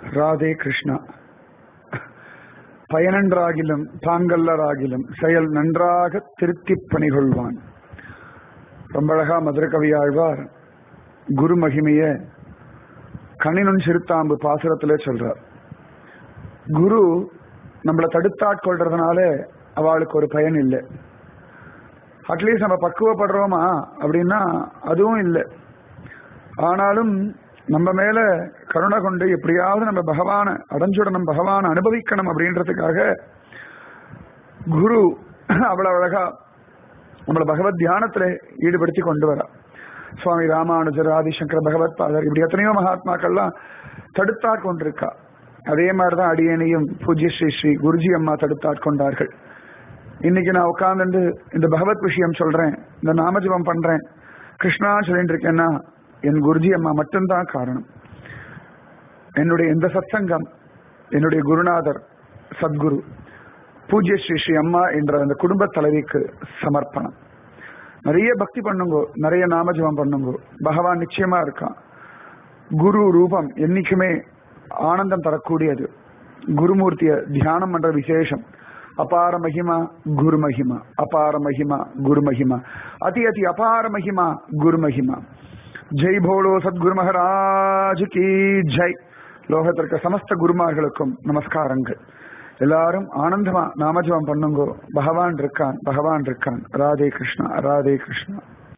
ராதே கிருஷ்ணா பயனன்றாகிலும் தாங்கல்லராகிலும் செயல் நன்றாக திருத்திப் பணிகொள்வான் ரொம்ப அழகா மதுரகவி ஆழ்வார் குரு மகிமைய கண்ணினுன் சிறுத்தாம்பு பாசுரத்திலே சொல்றார் குரு நம்மளை தடுத்தாட்கொள்றதுனால அவளுக்கு ஒரு பயன் இல்லை அட்லீஸ்ட் நம்ம பக்குவப்படுறோமா அப்படின்னா அதுவும் இல்லை ஆனாலும் நம்ம மேல கருணை கொண்டு எப்படியாவது நம்ம பகவான அடைஞ்சுடணும் பகவான் அனுபவிக்கணும் அப்படின்றதுக்காக குரு அவ்வளவு அழகா நம்மளை பகவத் தியானத்துல ஈடுபடுத்தி கொண்டு வரா சுவாமி ராமானுஜர் ஆதிசங்கர பகவத் பாதர் இப்படி எத்தனையோ மகாத்மாக்கள்லாம் தடுத்தாற் கொண்டிருக்கா அதே மாதிரிதான் அடியனையும் பூஜ்ய ஸ்ரீ ஸ்ரீ குருஜி அம்மா தடுத்தாட்கொண்டார்கள் இன்னைக்கு நான் உட்கார்ந்து இந்த பகவத் விஷயம் சொல்றேன் இந்த நாமஜபம் பண்றேன் கிருஷ்ணா சொல்லிட்டு இருக்கேன்னா என் குருஜி அம்மா மட்டும்தான் காரணம் என்னுடைய இந்த சத்சங்கம் என்னுடைய குருநாதர் சத்குரு பூஜ்ய ஸ்ரீ ஸ்ரீ அம்மா என்ற அந்த குடும்ப தலைவிக்கு சமர்ப்பணம் நிறைய பக்தி பண்ணுங்கோ நிறைய நாமஜபம் பண்ணுங்கோ பகவான் நிச்சயமா இருக்கான் குரு ரூபம் என்னைக்குமே ஆனந்தம் தரக்கூடியது குருமூர்த்திய தியானம் பண்ற விசேஷம் அபார மகிமா குரு மகிமா அபார மகிமா குரு மகிமா அதி அதி அபார மகிமா குரு மகிமா ஜெய் போலோ சத்குரு மகராஜ் கி ஜெய் லோகத்திற்கு சமஸ்த குருமார்களுக்கும் நமஸ்காரங்கள் எல்லாரும் ஆனந்தமா நாமஜபம் பண்ணுங்கோ பகவான் இருக்கான் பகவான் இருக்கான் ராதே கிருஷ்ணா ராதே கிருஷ்ணா